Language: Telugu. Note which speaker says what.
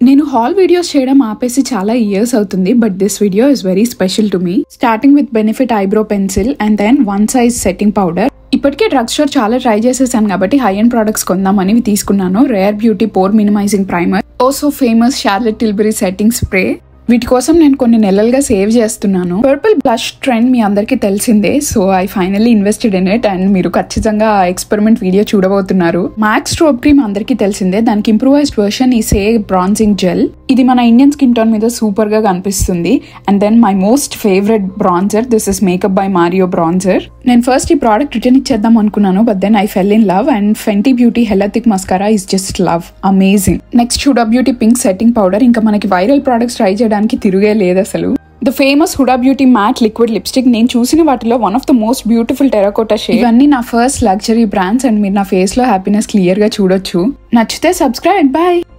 Speaker 1: నేను హాల్ వీడియోస్ చేయడం ఆపేసి చాలా ఇయర్స్ అవుతుంది but this video is very special to me starting with Benefit eyebrow pencil and then one size setting powder ఇప్పటికే డ్రగ్ స్టోర్ చాలా ట్రై చేసేసాను కాబట్టి హై అండ్ ప్రొడక్ట్స్ కొందామని ఇవి తీసుకున్నాను Rare Beauty pore minimising primer also famous Charlotte Tilbury setting spray వీటి కోసం నేను కొన్ని నెలలుగా సేవ్ చేస్తున్నాను పర్పుల్ బ్లష్ ట్రెండ్ మీ అందరికీ తెలిసిందే so I finally invested in it and మీరు ఖచ్చితంగా ఎక్స్పెరిమెంట్ వీడియో చూడబోతున్నారు మ్యాక్స్ స్ట్రోబ్ క్రీమ్ అందరికీ తెలిసిందే దానికి ఇంప్రూవైజ్డ్ వర్షన్ ఈ సే బ్రాన్జింగ్ జెల్ ఇది మన ఇండియన్ స్కిన్ టోన్ మీద సూపర్ గా కనిపిస్తుంది and then my most favourite bronzer this is Makeup by Mario bronzer నేను ఫస్ట్ ఈ ప్రోడక్ట్ రిటర్న్ ఇచ్చేద్దాం అనుకున్నాను but then I fell in love and Fenty Beauty hella thick mascara is just love amazing next Huda Beauty pink setting powder ఇంకా మనకి వైరల్ ప్రోడక్ట్స్ ట్రై చేయడానికి తిరుగే లేదు అసలు the famous Huda Beauty matte liquid lipstick నేను చూసిన వాటిలో one of the most beautiful terracotta shade ఇవన్నీ నా ఫస్ట్ లగ్జరీ బ్రాండ్స్ అండ్ మీరు నా ఫేస్ లో హ్యాపీనెస్ క్లియర్ గా చూడొచ్చు నచ్చితే సబ్స్క్రైబ్ బాయ్